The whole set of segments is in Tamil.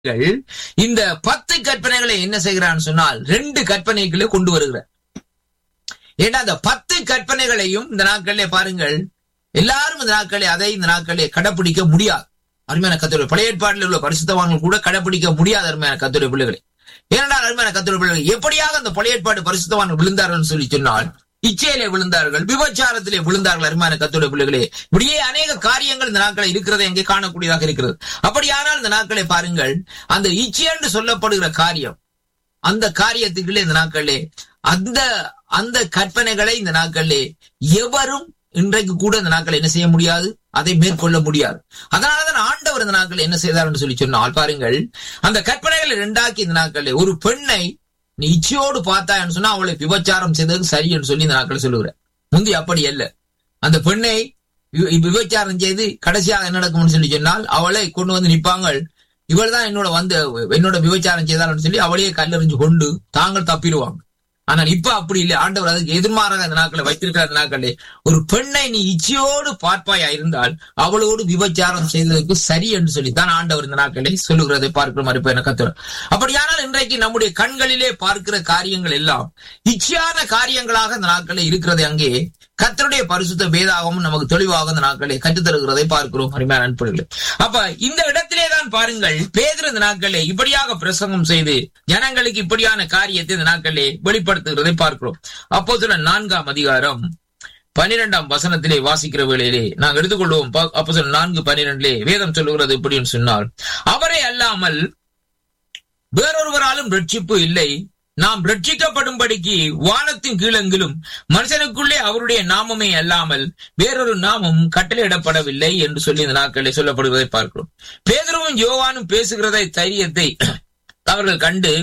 இந்த பத்து கற்பனைகளை என்ன செய்கிறான்னு சொன்னால் ரெண்டு கற்பனைகளை கொண்டு வருகிறார் ஏன்னா அந்த பத்து கற்பனைகளையும் இந்த நாட்களிலே பாருங்கள் எல்லாரும் இந்த நாட்களே அதை இந்த நாட்களே கடைபிடிக்க முடியாது அருமையான கத்துரை பழைய ஏற்பாட்டில் உள்ள பரிசுத்தவான்கள் கூட கடைபிடிக்க முடியாத அருமையான கத்துரை பிள்ளைகளை ஏனென்றால் அருமையான கத்துரை பிள்ளைகள் எப்படியாக அந்த பழைய ஏற்பாடு பரிசுத்தவான்கள் விழுந்தார்கள் சொல்லி சொன்னால் இச்சையிலே விழுந்தார்கள் விபச்சாரத்திலே விழுந்தார்கள் அருமையான கத்துடைய பிள்ளைகளே இப்படியே அநேக காரியங்கள் இந்த நாட்களை இருக்கிறதை எங்கே காணக்கூடியதாக இருக்கிறது அப்படியானால் இந்த நாட்களை பாருங்கள் அந்த இச்சை என்று சொல்லப்படுகிற காரியம் அந்த காரியத்துக்குள்ளே இந்த நாட்களே அந்த அந்த கற்பனைகளை இந்த நாட்களிலே எவரும் இன்றைக்கு கூட இந்த நாட்கள் என்ன செய்ய முடியாது அதை மேற்கொள்ள முடியாது அதனாலதான் ஆண்டவர் இந்த நாட்கள் என்ன செய்தார் என்று சொல்லி சொன்னால் பாருங்கள் அந்த கற்பனைகளை ரெண்டாக்கி இந்த நாட்களில் ஒரு பெண்ணை நீ இச்சையோடு பார்த்தான்னு சொன்னா அவளை விபச்சாரம் செய்தது சரி என்று சொல்லி இந்த நாட்கள் சொல்லுகிறேன் முந்தி அப்படி அல்ல அந்த பெண்ணை விபச்சாரம் செய்து கடைசியாக என்ன நடக்கும்னு சொல்லி சொன்னால் அவளை கொண்டு வந்து நிற்பாங்க இவள் தான் என்னோட வந்து என்னோட விபச்சாரம் செய்தாள்னு சொல்லி அவளையே கல்லெறிஞ்சு கொண்டு தாங்கள் தப்பிடுவாங்க ஆனால் இப்ப அப்படி இல்லை ஆண்டவர் அதுக்கு எதிர்மாறாக அந்த நாட்களை வைத்திருக்கிற அந்த நாட்களே ஒரு பெண்ணை நீ இச்சையோடு பார்ப்பாயா இருந்தால் அவளோடு விபச்சாரம் செய்ததற்கு சரி என்று சொல்லி தான் ஆண்டவர் இந்த நாட்களை சொல்லுகிறதை பார்க்கிற மாதிரி இப்ப எனக்கு அப்படியானால் இன்றைக்கு நம்முடைய கண்களிலே பார்க்கிற காரியங்கள் எல்லாம் இச்சையான காரியங்களாக இந்த நாட்களில் இருக்கிறது அங்கே கத்தருடைய பரிசுத்த வேதாகவும் நமக்கு தெளிவாக இந்த நாட்களை கற்றுத்தருகிறதை பார்க்கிறோம் அருமையான நண்பர்களே அப்ப இந்த இடத்திலே தான் பாருங்கள் பேதர் இந்த நாட்களே இப்படியாக பிரசங்கம் செய்து ஜனங்களுக்கு இப்படியான காரியத்தை இந்த நாட்களே வெளிப்படுத்துகிறதை பார்க்கிறோம் அப்போ சில நான்காம் அதிகாரம் பனிரெண்டாம் வசனத்திலே வாசிக்கிற வேளையிலே நாங்கள் எடுத்துக்கொள்வோம் அப்போ சில நான்கு பனிரெண்டிலே வேதம் சொல்லுகிறது எப்படின்னு சொன்னால் அவரே அல்லாமல் வேறொருவராலும் ரட்சிப்பு இல்லை நாம் ரட்சிக்கப்படும்படிக்கு வானத்தின் கீழெங்கிலும் மனுஷனுக்குள்ளே அவருடைய நாமமே அல்லாமல் வேறொரு நாமம் கட்டளையிடப்படவில்லை என்று சொல்லி இந்த நாட்களில் சொல்லப்படுவதை பார்க்கிறோம் பேதரும் யோவானும் பேசுகிறதை தைரியத்தை அவர்கள் கண்டு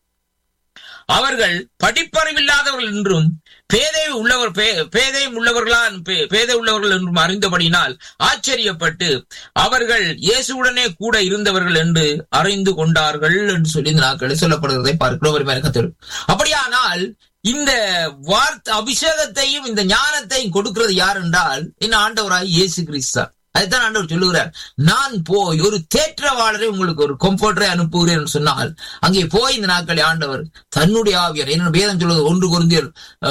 அவர்கள் படிப்பறிவில்லாதவர்கள் என்றும் பேதை உள்ளவர் பேதையும் உள்ளவர்களா பேதை உள்ளவர்கள் என்றும் அறிந்தபடினால் ஆச்சரியப்பட்டு அவர்கள் இயேசுடனே கூட இருந்தவர்கள் என்று அறிந்து கொண்டார்கள் என்று சொல்லி இந்த நாட்களில் சொல்லப்படுகிறதை பார்க்கிறோம் அப்படியானால் இந்த வார்த்தை அபிஷேகத்தையும் இந்த ஞானத்தையும் கொடுக்கிறது யார் என்றால் இந்த ஆண்டவராய் இயேசு கிறிஸ்தா அதுதான் ஆண்டவர் சொல்லுகிறார் நான் போய் ஒரு தேற்றவாளரை உங்களுக்கு ஒரு கம்ஃபர்டரை அனுப்புகிறேன் சொன்னால் அங்கே போய் இந்த நாட்களை ஆண்டவர் தன்னுடைய ஆவியார் என்ன வேதம் சொல்வது ஒன்று குருந்தியர்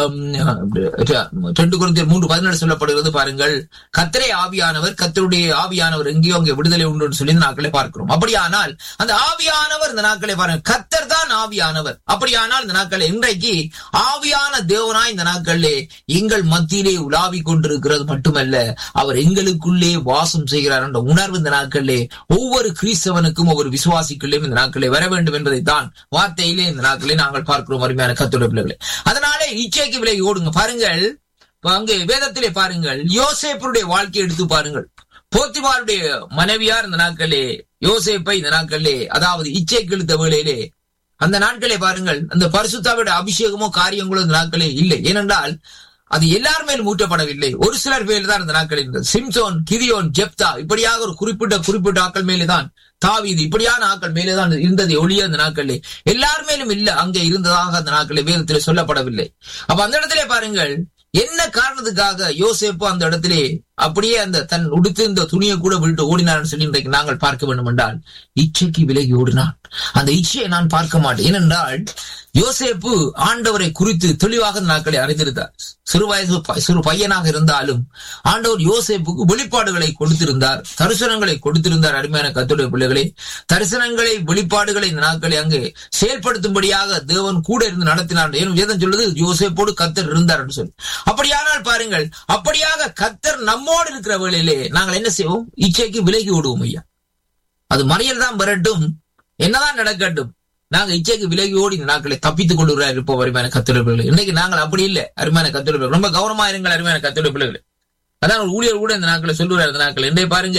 ரெண்டு குருந்தியர் மூன்று பதினேழு சொல்லப்படுகிறது பாருங்கள் கத்தரை ஆவியானவர் கத்தருடைய ஆவியானவர் எங்கேயோ அங்கே விடுதலை உண்டு சொல்லி இந்த நாட்களை பார்க்கிறோம் அப்படியானால் அந்த ஆவியானவர் இந்த நாட்களை பாருங்க கத்தர் தான் ஆவியானவர் அப்படியானால் இந்த நாட்களை இன்றைக்கு ஆவியான தேவனாய் இந்த நாட்களிலே எங்கள் மத்தியிலே உலாவி கொண்டிருக்கிறது மட்டுமல்ல அவர் எங்களுக்குள்ளே வாசம் செய்கிறார் என்ற உணர்வு இந்த நாட்களிலே ஒவ்வொரு கிறிஸ்தவனுக்கும் ஒவ்வொரு விசுவாசிக்குள்ளேயும் இந்த நாட்களே வர வேண்டும் என்பதை தான் வார்த்தையிலே இந்த நாட்களே நாங்கள் பார்க்கிறோம் அருமையான கத்துடைய பிள்ளைகளை அதனாலே இச்சைக்கு விலகி ஓடுங்க பாருங்கள் அங்கே வேதத்திலே பாருங்கள் யோசேப்பருடைய வாழ்க்கையை எடுத்து பாருங்கள் போத்திமாருடைய மனைவியார் இந்த நாட்களே யோசேப்பை இந்த நாட்களே அதாவது இச்சை கிழித்த வேளையிலே அந்த நாட்களே பாருங்கள் அந்த பரிசுத்தாவுடைய அபிஷேகமோ காரியங்களோ இந்த நாட்களே இல்லை ஏனென்றால் அது எல்லார் மேலும் ஊற்றப்படவில்லை ஒரு சிலர் பேர் தான் இந்த நாட்கள் இருந்தது சிம்சோன் கிரியோன் ஜெப்தா இப்படியாக ஒரு குறிப்பிட்ட குறிப்பிட்ட ஆக்கள் மேலேதான் தாவீது இப்படியான ஆக்கள் மேலேதான் இருந்தது ஒளிய அந்த நாட்களிலே எல்லார் மேலும் இல்ல அங்கே இருந்ததாக அந்த நாட்களில் வேதத்திலே சொல்லப்படவில்லை அப்ப அந்த இடத்திலே பாருங்கள் என்ன காரணத்துக்காக யோசேப்பு அந்த இடத்திலே அப்படியே அந்த தன் உடுத்திருந்த துணியை கூட விட்டு ஓடினார்னு சொல்லி இன்றைக்கு நாங்கள் பார்க்க வேண்டும் என்றால் இச்சைக்கு விலகி ஓடினான் அந்த இச்சையை நான் பார்க்க மாட்டேன் ஏனென்றால் யோசேப்பு ஆண்டவரை குறித்து தெளிவாக நாட்களை அறிந்திருந்தார் சிறு வயசு சிறு பையனாக இருந்தாலும் ஆண்டவர் யோசேப்புக்கு வெளிப்பாடுகளை கொடுத்திருந்தார் தரிசனங்களை கொடுத்திருந்தார் அருமையான கத்துடைய பிள்ளைகளே தரிசனங்களை வெளிப்பாடுகளை இந்த நாட்களை அங்கு செயல்படுத்தும்படியாக தேவன் கூட இருந்து நடத்தினார் ஏன் வேதம் சொல்லுது யோசேப்போடு கத்தர் இருந்தார் என்று சொல்லி அப்படியானால் பாருங்கள் அப்படியாக கத்தர் நம்மோடு இருக்கிற வேளையிலே நாங்கள் என்ன செய்வோம் இச்சைக்கு விலகி விடுவோம் ஐயா அது மறியல் தான் வரட்டும் என்னதான் நடக்கட்டும் நாங்க இச்சைக்கு விலகி ஓடி இந்த நாட்களை தப்பித்துக் கொள்ளுகிற இருப்போம் அருமையான கத்துரை பிள்ளைகள் இன்னைக்கு நாங்கள் அப்படி இல்லை அருமையான கத்துரை பிள்ளைகள் ரொம்ப கவனமா இருங்கள் அருமையான கத்துரை பிள்ளைகள் அதான் ஒரு ஊழியர் கூட இந்த நாட்களை சொல்லுறாரு இந்த நாட்கள் இன்றைய பாருங்க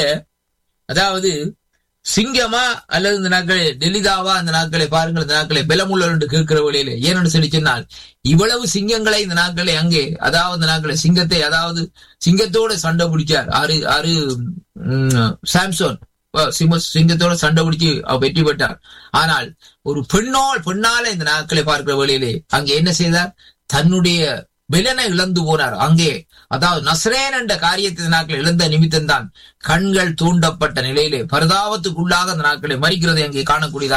அதாவது சிங்கமா அல்லது இந்த நாட்களை டெல்லிதாவா இந்த நாட்களை பாருங்கள் இந்த நாட்களை பலமுள்ள என்று கேட்கிற வழியில ஏன்னு சொல்லி சொன்னால் இவ்வளவு சிங்கங்களை இந்த நாட்களை அங்கே அதாவது இந்த நாட்களை சிங்கத்தை அதாவது சிங்கத்தோட சண்டை பிடிச்சார் ஆறு ஆறு சாம்சோன் சிங்கத்தோட சண்டை பிடிச்சு அவர் வெற்றி பெற்றார் ஆனால் ஒரு பெண்ணோல் பெண்ணால இந்த நாட்களை பார்க்கிற வழியிலே அங்கே என்ன செய்தார் தன்னுடைய பெலனை இழந்து போனார் அங்கே அதாவது நஸ்ரேன் என்ற காரியத்தை நாட்கள் இழந்த நிமித்தம் தான் கண்கள் தூண்டப்பட்ட நிலையிலே பரிதாபத்துக்குள்ளாக அந்த நாட்களை மறிக்கிறதை அங்கே காணக்கூடியதாக